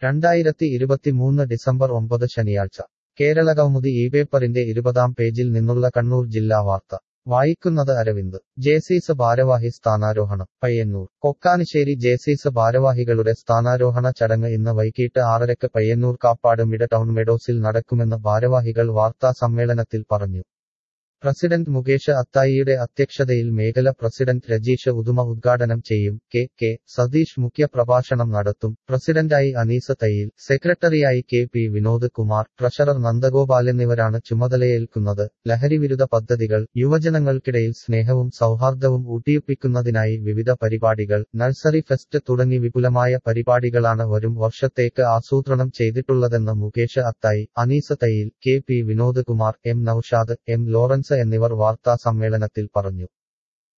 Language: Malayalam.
രണ്ടായിരത്തി ഇരുപത്തിമൂന്ന് ഡിസംബർ ഒമ്പത് ശനിയാഴ്ച കേരളകൗമുദി ഈ പേപ്പറിന്റെ ഇരുപതാം പേജിൽ നിന്നുള്ള കണ്ണൂർ ജില്ലാ വാർത്ത വായിക്കുന്നത് അരവിന്ദ് ജേസീസ് ഭാരവാഹി സ്ഥാനാരോഹണം പയ്യന്നൂർ കൊക്കാനിശ്ശേരി ജേസീസ് ഭാരവാഹികളുടെ സ്ഥാനാരോഹണ ചടങ്ങ് ഇന്ന് വൈകിട്ട് ആറരയ്ക്ക് പയ്യന്നൂർ കാപ്പാട് മിഡ ടൗൺ മെഡോസിൽ നടക്കുമെന്ന് ഭാരവാഹികൾ വാർത്താ സമ്മേളനത്തിൽ പറഞ്ഞു പ്രസിഡന്റ് മുകേഷ് അത്തായിയുടെ അധ്യക്ഷതയിൽ മേഖല പ്രസിഡന്റ് രജീഷ് ഉദുമ ഉദ്ഘാടനം ചെയ്യും കെ കെ സതീഷ് മുഖ്യ പ്രഭാഷണം നടത്തും പ്രസിഡന്റായി അനീസ് തയ്യിൽ സെക്രട്ടറിയായി K P Vinod Kumar treasurer Nandagopal എന്നിവരാണ് ചുമതലയേൽക്കുന്നത് ലഹരിവിരുദ്ധ പദ്ധതികൾ യുവജനങ്ങൾക്കിടയിൽ സ്നേഹവും സൗഹാർദ്ദവും ഊട്ടിയിപ്പിക്കുന്നതിനായി വിവിധ പരിപാടികൾ നഴ്സറി ഫെസ്റ്റ് തുടങ്ങി വിപുലമായ പരിപാടികളാണ് വരും വർഷത്തേക്ക് ആസൂത്രണം ചെയ്തിട്ടുള്ളതെന്ന് Mukesh Athayi Anees Thayyil K P Vinod Kumar M Noushad M Lawrence എന്നിവർ വാർത്താ സമ്മേളനത്തിൽ പറഞ്ഞു